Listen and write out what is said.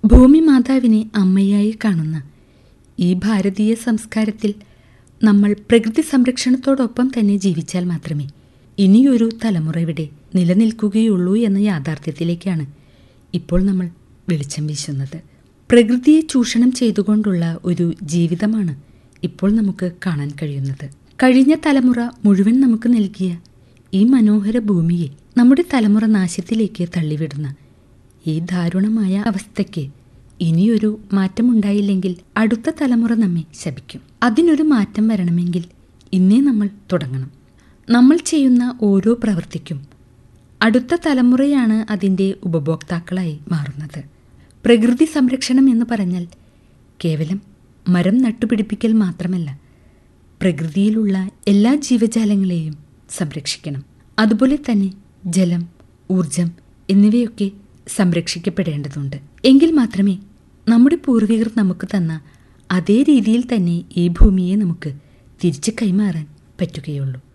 ഭൂമി മാതാവിനെ അമ്മയായി കാണുന്ന ഈ ഭാരതീയ സംസ്കാരത്തിൽ നമ്മൾ പ്രകൃതി സംരക്ഷണത്തോടൊപ്പം തന്നെ ജീവിച്ചാൽ മാത്രമേ ഇനിയൊരു തലമുറ ഇവിടെ നിലനിൽക്കുകയുള്ളൂ എന്ന യാഥാർത്ഥ്യത്തിലേക്കാണ് ഇപ്പോൾ നമ്മൾ വെളിച്ചം വീശുന്നത് പ്രകൃതിയെ ചൂഷണം ചെയ്തുകൊണ്ടുള്ള ഒരു ജീവിതമാണ് ഇപ്പോൾ നമുക്ക് കാണാൻ കഴിയുന്നത് കഴിഞ്ഞ തലമുറ മുഴുവൻ നമുക്ക് നൽകിയ ഈ മനോഹര ഭൂമിയെ നമ്മുടെ തലമുറ നാശത്തിലേക്ക് തള്ളിവിടുന്ന ഈ ദാരുണമായ അവസ്ഥയ്ക്ക് ഇനിയൊരു മാറ്റമുണ്ടായില്ലെങ്കിൽ അടുത്ത തലമുറ നമ്മെ ശപിക്കും അതിനൊരു മാറ്റം വരണമെങ്കിൽ ഇന്നേ നമ്മൾ തുടങ്ങണം നമ്മൾ ചെയ്യുന്ന ഓരോ പ്രവൃത്തിക്കും അടുത്ത തലമുറയാണ് അതിൻ്റെ ഉപഭോക്താക്കളായി മാറുന്നത് പ്രകൃതി സംരക്ഷണം എന്ന് പറഞ്ഞാൽ കേവലം മരം നട്ടുപിടിപ്പിക്കൽ മാത്രമല്ല പ്രകൃതിയിലുള്ള എല്ലാ ജീവജാലങ്ങളെയും സംരക്ഷിക്കണം അതുപോലെ തന്നെ ജലം ഊർജം എന്നിവയൊക്കെ സംരക്ഷിക്കപ്പെടേണ്ടതുണ്ട് എങ്കിൽ മാത്രമേ നമ്മുടെ പൂർവികർ നമുക്ക് തന്ന അതേ രീതിയിൽ തന്നെ ഈ ഭൂമിയെ നമുക്ക് തിരിച്ചു കൈമാറാൻ പറ്റുകയുള്ളൂ